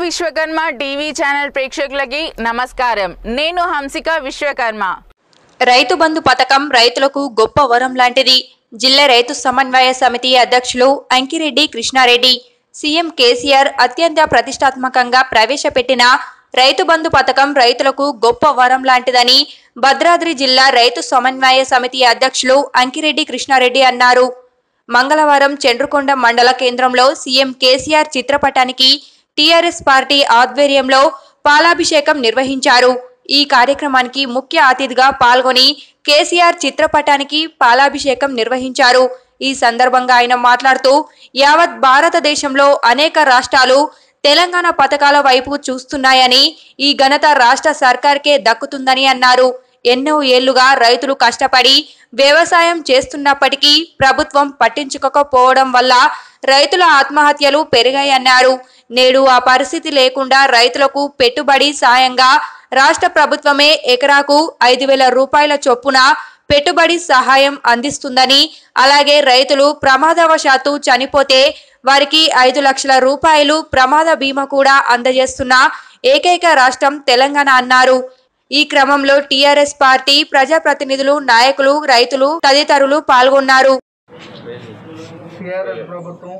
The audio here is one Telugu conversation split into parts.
విశ్వకర్మ టీవీ ఛానల్ ప్రేక్షకులకి నమస్కారం నేను హంసిక విశ్వకర్మ రైతు బంధు పథకం రైతులకు గొప్ప వరం లాంటిది జిల్లా రైతు సమన్వయ సమితి అధ్యక్షులు అంకిరెడ్డి కృష్ణారెడ్డి సీఎం కేసీఆర్ అత్యంత ప్రతిష్టాత్మకంగా ప్రవేశపెట్టిన రైతు బంధు పథకం రైతులకు గొప్ప వరం లాంటిదని భద్రాద్రి జిల్లా రైతు సమన్వయ సమితి అధ్యక్షులు అంకిరెడ్డి కృష్ణారెడ్డి అన్నారు మంగళవారం చండ్రుకొండ మండల కేంద్రంలో సీఎం కేసీఆర్ చిత్రపటానికి టీఆర్ఎస్ పార్టీ ఆధ్వర్యంలో పాలాభిషేకం నిర్వహించారు ఈ కార్యక్రమానికి ముఖ్య అతిథిగా పాల్గొని కేసీఆర్ చిత్రపటానికి పాలాభిషేకం నిర్వహించారు ఈ సందర్భంగా ఆయన మాట్లాడుతూ యావత్ భారతదేశంలో అనేక రాష్ట్రాలు తెలంగాణ పథకాల వైపు చూస్తున్నాయని ఈ ఘనత రాష్ట్ర సర్కార్కే దక్కుతుందని అన్నారు ఎన్నో ఏళ్లుగా రైతులు కష్టపడి వ్యవసాయం చేస్తున్నప్పటికీ ప్రభుత్వం పట్టించుకోకపోవడం వల్ల రైతుల ఆత్మహత్యలు పెరిగాయన్నారు నేడు ఆ పరిస్థితి లేకుండా రైతులకు పెట్టుబడి సాయంగా రాష్ట్ర ప్రభుత్వమే ఎకరాకు ఐదు వేల రూపాయల చొప్పున పెట్టుబడి సహాయం అందిస్తుందని అలాగే రైతులు ప్రమాదవశాత్తు చనిపోతే వారికి ఐదు లక్షల రూపాయలు ప్రమాద బీమా కూడా అందజేస్తున్న ఏకైక రాష్ట్రం తెలంగాణ అన్నారు ఈ క్రమంలో టీఆర్ఎస్ పార్టీ ప్రజాప్రతినిధులు నాయకులు రైతులు తదితరులు పాల్గొన్నారు టీఆర్ఎస్ ప్రభుత్వం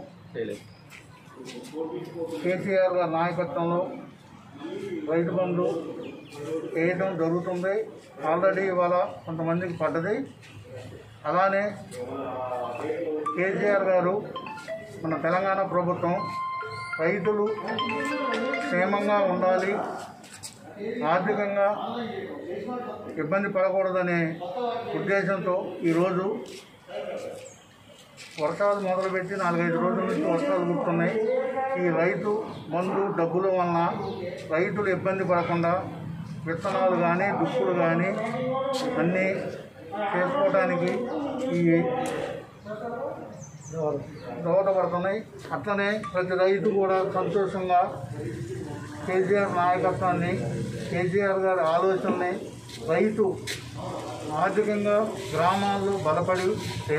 కేసీఆర్ గారి నాయకత్వంలో రైతు బంధు వేయడం జరుగుతుంది ఆల్రెడీ ఇవాళ కొంతమందికి పడ్డది అలానే కేసీఆర్ గారు మన తెలంగాణ ప్రభుత్వం రైతులు క్షేమంగా ఉండాలి ఆర్థికంగా ఇబ్బంది పడకూడదనే ఉద్దేశంతో ఈరోజు వర్షాలు మొదలుపెట్టి నాలుగైదు రోజుల నుంచి వర్షాలు కుడుతున్నాయి ఈ రైతు మందు డబ్బుల వలన రైతులు ఇబ్బంది పడకుండా విత్తనాలు కానీ దుక్కులు కానీ అన్నీ చేసుకోవడానికి ఈ దోహదపడుతున్నాయి అట్లనే ప్రతి రైతు కూడా సంతోషంగా కేసీఆర్ నాయకత్వాన్ని కేసీఆర్ గారి ఆలోచనని రైతు ఆర్థికంగా గ్రామాల్లో బలపడితే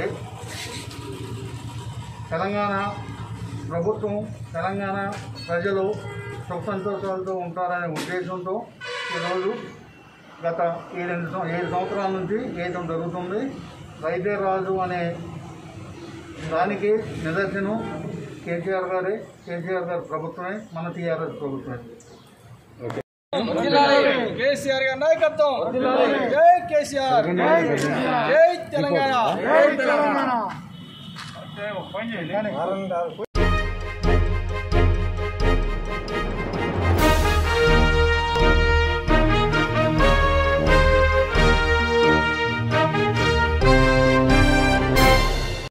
తెలంగాణ ప్రభుత్వం తెలంగాణ ప్రజలు సుఖ సంతోషాలతో ఉంటారనే ఉద్దేశంతో ఈరోజు గత ఏడెనిమిది సం- ఏడు సంవత్సరాల నుంచి వేయటం జరుగుతుంది రైతే రాజు అనే దానికి నిదర్శనం కేసీఆర్ గారే కేసీఆర్ గారి ప్రభుత్వమే మన టీఆర్ఎస్ ప్రభుత్వమే కేసీఆర్ గారి నాయకత్వం జై కేసీఆర్ జై తెలంగాణ